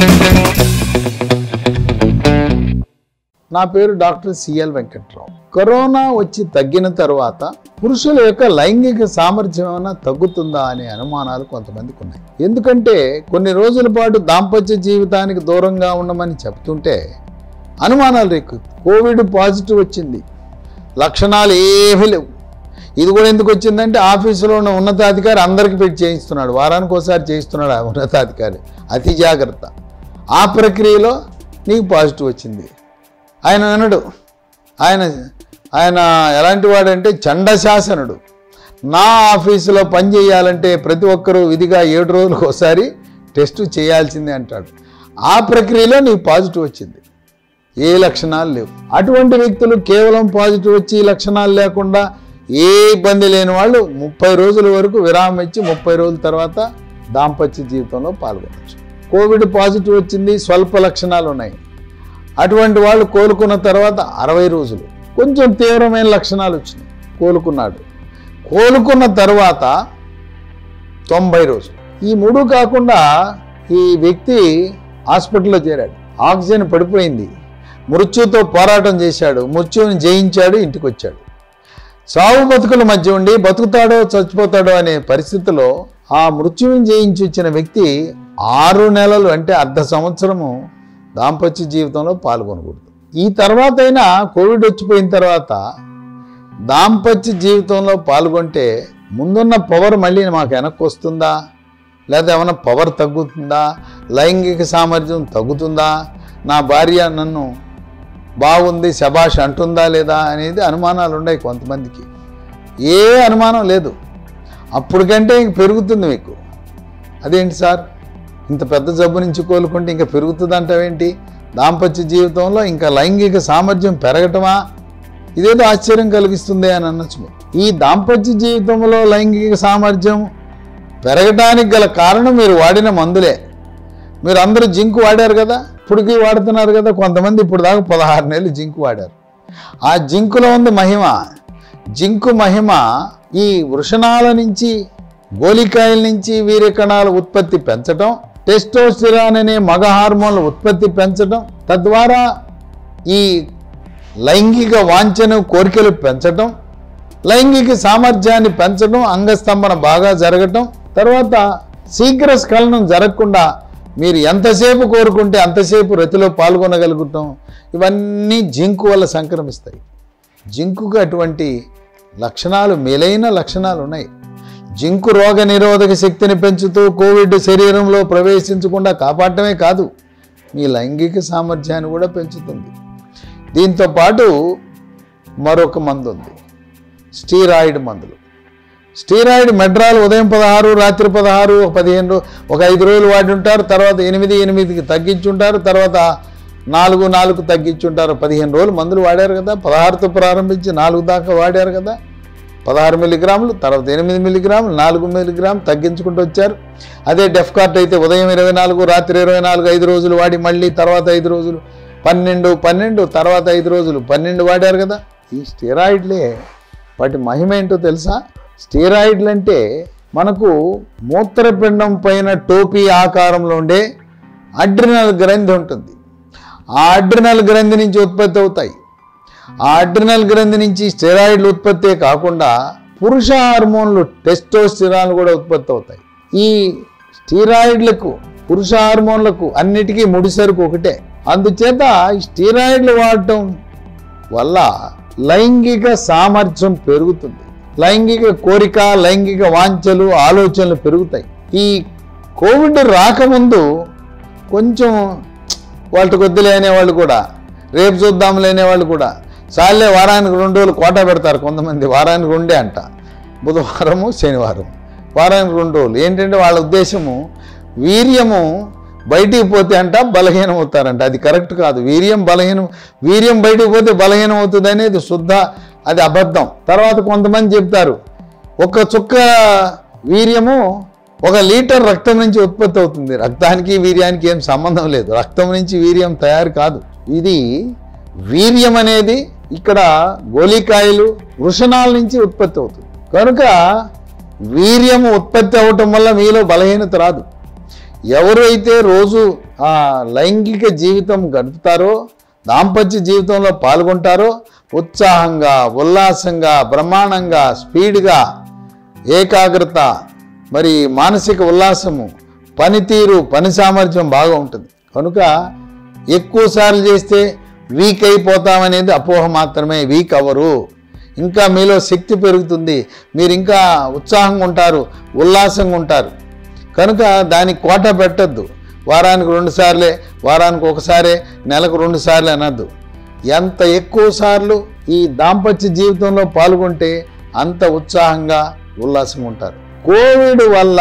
నా పేరు doctor CL Venkatrao corona వచ్చి తగ్గిన తర్వాత పురుషుల యొక్క లైంగిక సామర్థ్యం ఏమైనా తగ్గుతుందా అనే అనుమానాలు కొంతమందికి ఉన్నాయి ఎందుకంటే కొన్ని రోజుల పాటు దాంపత్య జీవితానికి దూరంగా ఉండమని చెప్తుంటే అనుమానాలు రేకు కోవిడ్ పాజిటివ్ వచ్చింది లక్షణాలు ఏమీ లేవు ఇది కూడా ఎందుకు వచ్చిందంటే ఆఫీసులో ఉన్న ఉన్నతాధికారి అందరికీ పెట్టి చేయిస్తున్నాడు వారానికి ఒకసారి చేయిస్తున్నాడు ఆ ఉన్నతాధికారి అతి జాగ్రత్త ఆ ప్రక్రియలో నీకు పాజిటివ్ వచ్చింది ఆయన అన్నాడు ఆయన ఆయన ఎలాంటి వాడంటే చండశాసనుడు నా ఆఫీసులో పని చేయాలంటే ప్రతి ఒక్కరూ విధిగా ఏడు రోజులకు ఒకసారి టెస్ట్ చేయాల్సిందే అంటాడు ఆ ప్రక్రియలో నీకు పాజిటివ్ వచ్చింది ఏ లక్షణాలు లేవు అటువంటి వ్యక్తులు కేవలం పాజిటివ్ వచ్చి లక్షణాలు లేకుండా ఏ ఇబ్బంది లేని వాళ్ళు ముప్పై రోజుల వరకు విరామం ఇచ్చి ముప్పై రోజుల తర్వాత దాంపత్య జీవితంలో పాల్గొనవచ్చు కోవిడ్ పాజిటివ్ వచ్చింది స్వల్ప లక్షణాలు ఉన్నాయి అటువంటి వాళ్ళు కోలుకున్న తర్వాత అరవై రోజులు కొంచెం తీవ్రమైన లక్షణాలు వచ్చినాయి కోలుకున్నాడు కోలుకున్న తర్వాత తొంభై రోజులు ఈ మూడు కాకుండా ఈ వ్యక్తి హాస్పిటల్లో చేరాడు ఆక్సిజన్ పడిపోయింది మృత్యుతో పోరాటం చేశాడు మృత్యువుని జయించాడు ఇంటికి వచ్చాడు సావు బతుకుల మధ్య ఉండి బతుకుతాడో చచ్చిపోతాడో అనే పరిస్థితిలో ఆ మృత్యువుని జయించి వచ్చిన వ్యక్తి ఆరు నెలలు అంటే అర్ధ సంవత్సరము దాంపత్య జీవితంలో పాల్గొనకూడదు ఈ తర్వాత అయినా కోవిడ్ వచ్చిపోయిన తర్వాత దాంపత్య జీవితంలో పాల్గొంటే ముందున్న పవర్ మళ్ళీ మాకు వెనక్కి వస్తుందా లేదా ఏమైనా పవర్ తగ్గుతుందా లైంగిక సామర్థ్యం తగ్గుతుందా నా భార్య నన్ను బాగుంది శబాష్ అంటుందా లేదా అనేది అనుమానాలు ఉన్నాయి కొంతమందికి ఏ అనుమానం లేదు అప్పటికంటే ఇంక పెరుగుతుంది మీకు అదేంటి సార్ ఇంత పెద్ద జబ్బు నుంచి కోలుకుంటే ఇంకా పెరుగుతుంది అంటావేంటి దాంపత్య జీవితంలో ఇంకా లైంగిక సామర్థ్యం పెరగటమా ఇదేదో ఆశ్చర్యం కలిగిస్తుంది అని అనొచ్చు మీరు. ఈ దాంపత్య జీవితంలో లైంగిక సామర్థ్యం పెరగడానికి గల కారణం మీరు వాడిన మందులే మీరు అందరూ జింక్ వాడారు కదా ఇప్పటికీ వాడుతున్నారు కదా కొంతమంది ఇప్పుడు దాకా పదహారు నెలలు జింక్ వాడారు ఆ జింకులో ఉంది మహిమ జింకు మహిమ ఈ వృషణాల నుంచి గోలికాయల నుంచి వీర్య కణాల ఉత్పత్తి పెంచడం టెస్టోస్టిరాన్ అనే మగ హార్మోన్ల ఉత్పత్తి పెంచడం తద్వారా ఈ లైంగిక వాంఛను కోరికలు పెంచడం లైంగిక సామర్థ్యాన్ని పెంచడం అంగస్తంభన బాగా జరగటం తర్వాత శీఘ్ర స్ఖలనం జరగకుండా మీరు ఎంతసేపు కోరుకుంటే అంతసేపు రతిలో పాల్గొనగలుగుతాం ఇవన్నీ జింకు వల్ల సంక్రమిస్తాయి జింకుకు అటువంటి లక్షణాలు మేలైన లక్షణాలు ఉన్నాయి జింకు రోగ నిరోధక శక్తిని పెంచుతూ కోవిడ్ శరీరంలో ప్రవేశించకుండా కాపాడటమే కాదు మీ లైంగిక సామర్థ్యాన్ని కూడా పెంచుతుంది దీంతో పాటు మరొక మందు ఉంది స్టీరాయిడ్ మందులు స్టీరాయిడ్ మెడ్రాల్ ఉదయం పదహారు రాత్రి పదహారు ఒక పదిహేను రో- ఒక ఐదు రోజులు వాడి ఉంటారు తర్వాత ఎనిమిది ఎనిమిదికి తగ్గించుంటారు తర్వాత నాలుగు నాలుగు తగ్గించుంటారు పదిహేను రోజులు మందులు వాడారు కదా పదహారుతో ప్రారంభించి నాలుగు దాకా వాడారు కదా పదహారు మిల్లీగ్రాములు తర్వాత ఎనిమిది మిల్లీగ్రాములు నాలుగు మిల్లీగ్రామ్ తగ్గించుకుంటూ వచ్చారు అదే డెఫ్కార్ట్ అయితే ఉదయం ఇరవై నాలుగు రాత్రి ఇరవై నాలుగు ఐదు రోజులు వాడి మళ్ళీ తర్వాత ఐదు రోజులు పన్నెండు పన్నెండు తర్వాత ఐదు రోజులు పన్నెండు వాడారు కదా ఈ స్టెరాయిడ్లే వాటి మహిమ ఏంటో తెలుసా స్టెరాయిడ్లు అంటే మనకు మూత్రపిండం పైన టోపీ ఆకారంలో ఉండే అడ్రినల్ గ్రంథి ఉంటుంది ఆ అడ్రినల్ గ్రంథి నుంచి ఉత్పత్తి అవుతాయి ఆ అడ్రినల్ గ్రంథి నుంచి స్టెరాయిడ్లు ఉత్పత్తే కాకుండా పురుష హార్మోన్లు టెస్టోస్టిరాన్ కూడా ఉత్పత్తి అవుతాయి ఈ స్టీరాయిడ్లకు పురుష హార్మోన్లకు అన్నిటికీ ముడిసరుకు ఒకటే అందుచేత ఈ స్టీరాయిడ్లు వాడటం వల్ల లైంగిక సామర్థ్యం పెరుగుతుంది లైంగిక కోరిక లైంగిక వాంఛలు ఆలోచనలు పెరుగుతాయి ఈ కోవిడ్ రాకముందు కొంచెం వాళ్ళకి వద్దులే అనేవాళ్ళు కూడా రేపు చూద్దాంలే అనేవాళ్ళు కూడా సాలే వారానికి రెండు రోజులు కోట పెడతారు కొంతమంది వారానికి రెండే అంట బుధవారము శనివారం వారానికి రెండు రోజులు ఏంటంటే వాళ్ళ ఉద్దేశము వీర్యము బయటికి పోతే అంట బలహీనం అవుతారంట అది కరెక్ట్ కాదు వీర్యం బలహీనం వీర్యం బయటికి పోతే బలహీనం అవుతుంది అనేది శుద్ధ అది అబద్ధం తర్వాత కొంతమంది చెప్తారు ఒక చుక్క వీర్యము ఒక లీటర్ రక్తం నుంచి ఉత్పత్తి అవుతుంది రక్తానికి వీర్యానికి ఏం సంబంధం లేదు రక్తం నుంచి వీర్యం తయారు కాదు ఇది వీర్యం అనేది ఇక్కడ గోలికాయలు వృషణాల నుంచి ఉత్పత్తి అవుతుంది కనుక వీర్యము ఉత్పత్తి అవటం వల్ల మీలో బలహీనత రాదు ఎవరైతే రోజు ఆ లైంగిక జీవితం గడుపుతారో దాంపత్య జీవితంలో పాల్గొంటారో ఉత్సాహంగా ఉల్లాసంగా బ్రహ్మాండంగా స్పీడ్గా ఏకాగ్రత మరి మానసిక ఉల్లాసము పనితీరు పని సామర్థ్యం బాగా ఉంటుంది కనుక ఎక్కువ సార్లు చేస్తే వీక్ అయిపోతామనేది అపోహ మాత్రమే వీక్ అవ్వరు ఇంకా మీలో శక్తి పెరుగుతుంది మీరు ఇంకా ఉత్సాహంగా ఉంటారు ఉల్లాసంగా ఉంటారు కనుక దానికి కోట పెట్టద్దు వారానికి రెండు సార్లే వారానికి ఒకసారే నెలకు రెండు సార్లు అనద్దు ఎంత ఎక్కువ సార్లు ఈ దాంపత్య జీవితంలో పాల్గొంటే అంత ఉత్సాహంగా ఉల్లాసంగా ఉంటారు కోవిడ్ వల్ల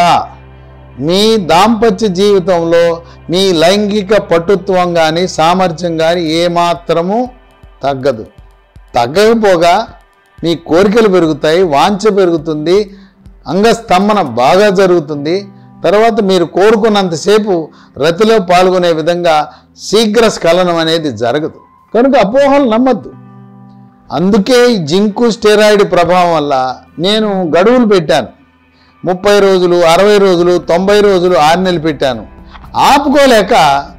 మీ దాంపత్య జీవితంలో మీ లైంగిక పటుత్వం కానీ సామర్థ్యం కానీ ఏమాత్రము తగ్గదు తగ్గకపోగా మీ కోరికలు పెరుగుతాయి వాంఛ పెరుగుతుంది అంగస్తంభన బాగా జరుగుతుంది తర్వాత మీరు కోరుకున్నంతసేపు రతిలో పాల్గొనే విధంగా శీఘ్ర స్ఖలనం అనేది జరగదు కనుక అపోహలు నమ్మద్దు అందుకే ఈ జింకు స్టెరాయిడ్ ప్రభావం వల్ల నేను గడువులు పెట్టాను ముప్పై రోజులు అరవై రోజులు తొంభై రోజులు ఆరు నెలలు పెట్టాను ఆపుకోలేక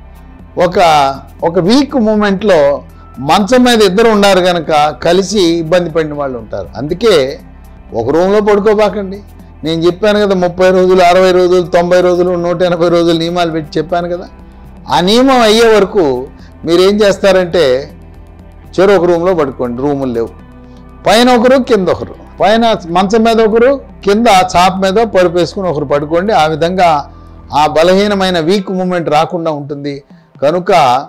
ఒక ఒక వీక్ మూమెంట్లో మంచం మీద ఇద్దరు ఉన్నారు కనుక కలిసి ఇబ్బంది పడిన వాళ్ళు ఉంటారు అందుకే ఒక రూమ్లో పడుకోబాకండి నేను చెప్పాను కదా ముప్పై రోజులు అరవై రోజులు తొంభై రోజులు నూట ఎనభై రోజులు నియమాలు పెట్టి చెప్పాను కదా ఆ నియమం అయ్యే వరకు మీరు ఏం చేస్తారంటే చెరు ఒక రూమ్లో పడుకోండి రూములు లేవు పైన ఒకరు కింద ఒకరు పైన మంచం మీద ఒకరు కింద చాప మీద పరుపు వేసుకుని ఒకరు పడుకోండి ఆ విధంగా ఆ బలహీనమైన వీక్ మూమెంట్ రాకుండా ఉంటుంది కనుక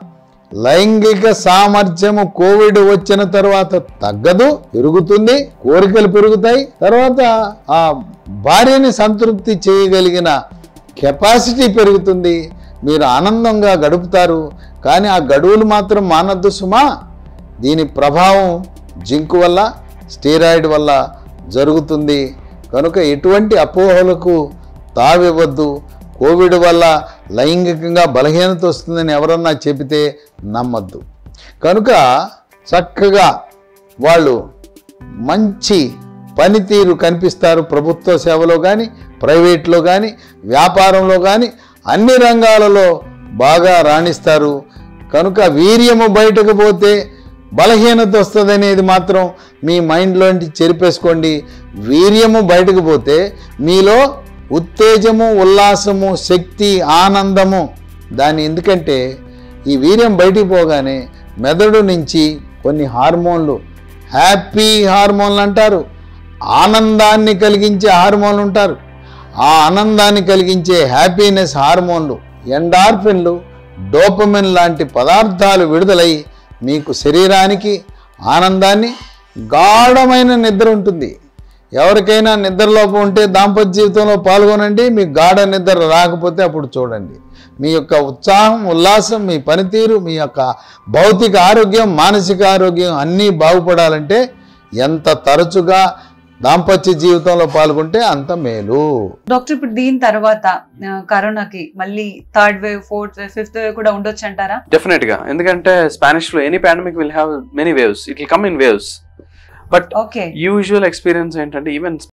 లైంగిక సామర్థ్యము కోవిడ్ వచ్చిన తర్వాత తగ్గదు పెరుగుతుంది కోరికలు పెరుగుతాయి తర్వాత ఆ భార్యని సంతృప్తి చేయగలిగిన కెపాసిటీ పెరుగుతుంది మీరు ఆనందంగా గడుపుతారు కానీ ఆ గడువులు మాత్రం మానద్దు సుమా దీని ప్రభావం జింక్ వల్ల స్టీరాయిడ్ వల్ల జరుగుతుంది కనుక ఎటువంటి అపోహలకు తావివ్వద్దు కోవిడ్ వల్ల లైంగికంగా బలహీనత వస్తుందని ఎవరన్నా చెబితే నమ్మద్దు కనుక చక్కగా వాళ్ళు మంచి పనితీరు కనిపిస్తారు ప్రభుత్వ సేవలో కానీ ప్రైవేట్లో కానీ వ్యాపారంలో కానీ అన్ని రంగాలలో బాగా రాణిస్తారు కనుక వీర్యము బయటకు పోతే బలహీనత వస్తుంది అనేది మాత్రం మీ మైండ్లోంచి చెరిపేసుకోండి వీర్యము బయటకు పోతే మీలో ఉత్తేజము ఉల్లాసము శక్తి ఆనందము దాని ఎందుకంటే ఈ వీర్యం బయటికి పోగానే మెదడు నుంచి కొన్ని హార్మోన్లు హ్యాపీ హార్మోన్లు అంటారు ఆనందాన్ని కలిగించే హార్మోన్లు ఉంటారు ఆ ఆనందాన్ని కలిగించే హ్యాపీనెస్ హార్మోన్లు ఎండార్ఫిన్లు డోపమిన్ లాంటి పదార్థాలు విడుదలై మీకు శరీరానికి ఆనందాన్ని గాఢమైన నిద్ర ఉంటుంది ఎవరికైనా నిద్రలోపం ఉంటే దాంపత్య జీవితంలో పాల్గొనండి మీకు గాఢ నిద్ర రాకపోతే అప్పుడు చూడండి మీ యొక్క ఉత్సాహం ఉల్లాసం మీ పనితీరు మీ యొక్క భౌతిక ఆరోగ్యం మానసిక ఆరోగ్యం అన్నీ బాగుపడాలంటే ఎంత తరచుగా దాంపత్య జీవితంలో పాల్గొంటే అంత మేలు డాక్టర్ ఇప్పుడు దీని తర్వాత ఆ, కరోనాకి మళ్ళీ third wave fourth wave fifth wave కూడా ఉండొచ్చు అంటారా డెఫినెట్ గా ఎందుకంటే స్పానిష్ లో any pandemic will have many waves it will come in waves but okay usual experience ఏంటంటే ఈవెన్